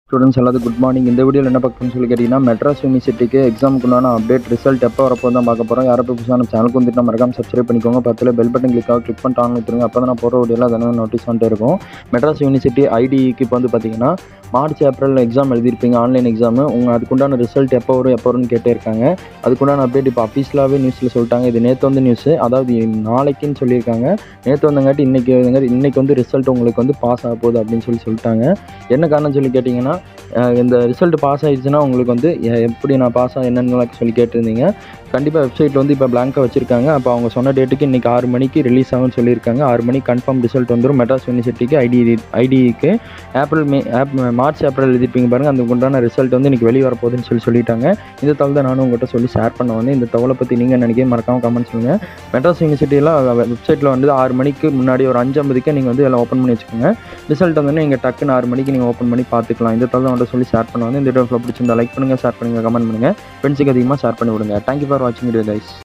students எல்லாத்துக்கும் good morning இந்த வீடியோவில் என்ன பார்க்கணும்னு சொல்லி கேட்டிங்கன்னா மெட்ராஸ் யூனிவர்சிட்டிக்கு எக்ஸாமுக்கு உண்டான அப்டேட் ரிசல்ட் எப்போ வரப்போ தான் பார்க்க போகிறோம் யாரை போய் புதுசாக நம்ம சேனலுக்கு வந்துட்டு நம்ம மறக்காம சப்ஸ்கிரைப் பண்ணிக்கோங்க பக்கத்தில் பெல் பட்டன் கிளிக் ஆகும் கிளிக் பண்ணிட்டு ஆன் வச்சுருங்க அப்போ தான் நான் போகிற வீடியோவில் அதனால் நோட்டீஸ் வந்துட்டு இருக்கும் மெட்ராஸ் யூனிவர்சிட்டி ஐடிக்கு இப்போ வந்து பார்த்தீங்கன்னா மார்ச் ஏப்ரல் எக்ஸாம் எழுதியிருப்பீங்க ஆன்லைன் எக்ஸாமு உங்கள் அதுக்குண்டான ரிசல்ட் எப்போ வரும் எப்போ வரும்னு கேட்டே இருக்காங்க அதுக்குண்டான அப்டேட் இப்போ அஃபீஷியலாகவே நியூஸில் சொல்லிட்டாங்க இது நேற்று வந்து நியூஸு அதாவது நாளைக்குன்னு சொல்லியிருக்காங்க நேற்று வந்தங்காட்டி இன்றைக்கி வந்தங்காட்டி இன்றைக்கி வந்து ரிசல்ட் உங்களுக்கு வந்து பாஸ் ஆக போகுது அப்படின்னு சொல்லி சொல்லிட்டாங்க என்ன காரணம் சொல்லி கேட்டிங்கன்னா அஹ் இந்த ரிசல்ட் பாஸ் ஆயிடுச்சுன்னா உங்களுக்கு வந்து எ- எப்படி நான் பாஸ் ஆக என்னென்னு சொல்லி கேட்டிருந்தீங்க கண்டிப்பாக வெப்சைட் வந்து இப்போ பிளாங்காக வச்சுருக்காங்க அப்போ அவங்க சொன்ன டேட்டுக்கு இன்றைக்கி ஆறு மணிக்கு ரிலீஸ் ஆகும்னு சொல்லியிருக்காங்க ஆறு மணிக்கு கன்ஃபார்ம் ரிசல்ட் வந்துடும் மெட்ராஸ் யூனிவர்சிட்டிக்கு ஐடி ஐடிக்கு April May of March April எழுதிருப்பீங்க பாருங்கள் அந்த உண்டான ரிசல்ட் வந்து இன்றைக்கி வெளியே வரப்போகுதுன்னு சொல்லி சொல்லிட்டாங்க இந்த தகவல் தான் நானும் உங்கள்கிட்ட சொல்லி ஷேர் பண்ண வந்தேன் இந்த தகவலை பற்றி நீங்கள் நினைக்க மறக்காம கமெண்ட் சொல்லுங்கள் மெட்ராஸ் யூனிவர்சிட்டியில் வெப்சைட்டில் வந்து ஆறு மணிக்கு முன்னாடி ஒரு அஞ்சு ஐம்பதுக்கே நீங்கள் வந்து எல்லாம் ஓப்பன் பண்ணி வச்சுக்கோங்க ரிசல்ட் வந்து நீங்கள் டக்குன்னு ஆறு மணிக்கு நீங்கள் ஓப்பன் பண்ணி பார்த்துக்கலாம் இந்த தகவல் மட்டும் சொல்லி ஷேர் பண்ண வந்து இந்த வீடியோ பிடிச்சிருந்தா லைக் பண்ணுங்கள் ஷேர் பண்ணுங்கள் கமெண்ட் பண்ணுங்கள் ஃப்ரெண்ட்ஸுக்கு அதிகமாக ஷேர் பண்ணி விடுங்க தேங்க்யூ ஃபார் வாட்சிங் வீடியோ கைஸ்